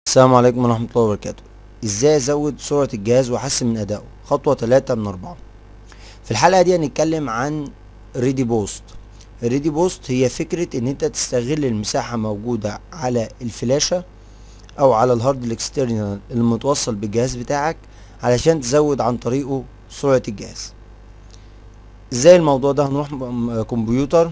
السلام عليكم ورحمة الله وبركاته ازاي ازود سرعة الجهاز واحسن من ادائه خطوة تلاتة من اربعة في الحلقة دي هنتكلم عن ريدي بوست الريدي بوست هي فكرة ان انت تستغل المساحة موجودة على الفلاشة او على الهارد الاكسترنال المتوصل بالجهاز بتاعك علشان تزود عن طريقه سرعة الجهاز ازاي الموضوع ده هنروح م- كمبيوتر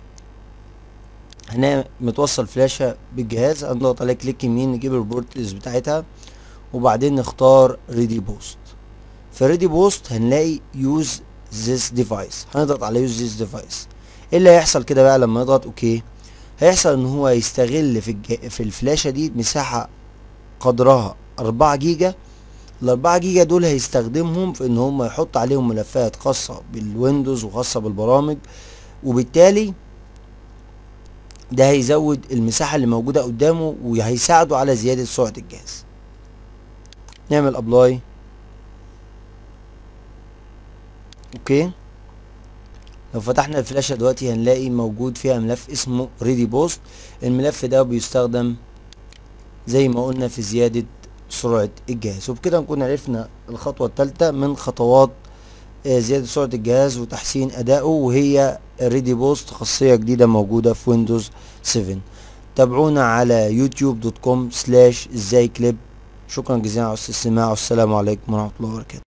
هنا متوصل فلاشة بالجهاز هنضغط عليه كليك يمين نجيب البورتلز بتاعتها وبعدين نختار ريدي بوست في ريدي بوست هنلاقي يوز ذيس ديفايس هنضغط على يوز ذيس ديفايس ايه اللي هيحصل كده بقى لما نضغط اوكي هيحصل ان هو يستغل في الج... في الفلاشة دي مساحة قدرها أربعة جيجا الأربعة جيجا دول هيستخدمهم في ان هم يحط عليهم ملفات خاصة بالويندوز وخاصة بالبرامج وبالتالي ده هيزود المساحة اللي موجودة قدامه وهيساعده على زيادة سرعة الجهاز نعمل ابلاي اوكي لو فتحنا الفلاشة دلوقتي هنلاقي موجود فيها ملف اسمه ريدي بوست الملف ده بيستخدم زي ما قلنا في زيادة سرعة الجهاز وبكده نكون عرفنا الخطوة الثالثة من خطوات آه، زيادة سرعة الجهاز وتحسين أدائه وهي ريدي بوست خاصية جديدة موجودة في ويندوز 7 تابعونا على يوتيوب دوت كوم سلاش ازاي كليب شكرا جزيلا على الاستماع والسلام عليكم ورحمة الله وبركاته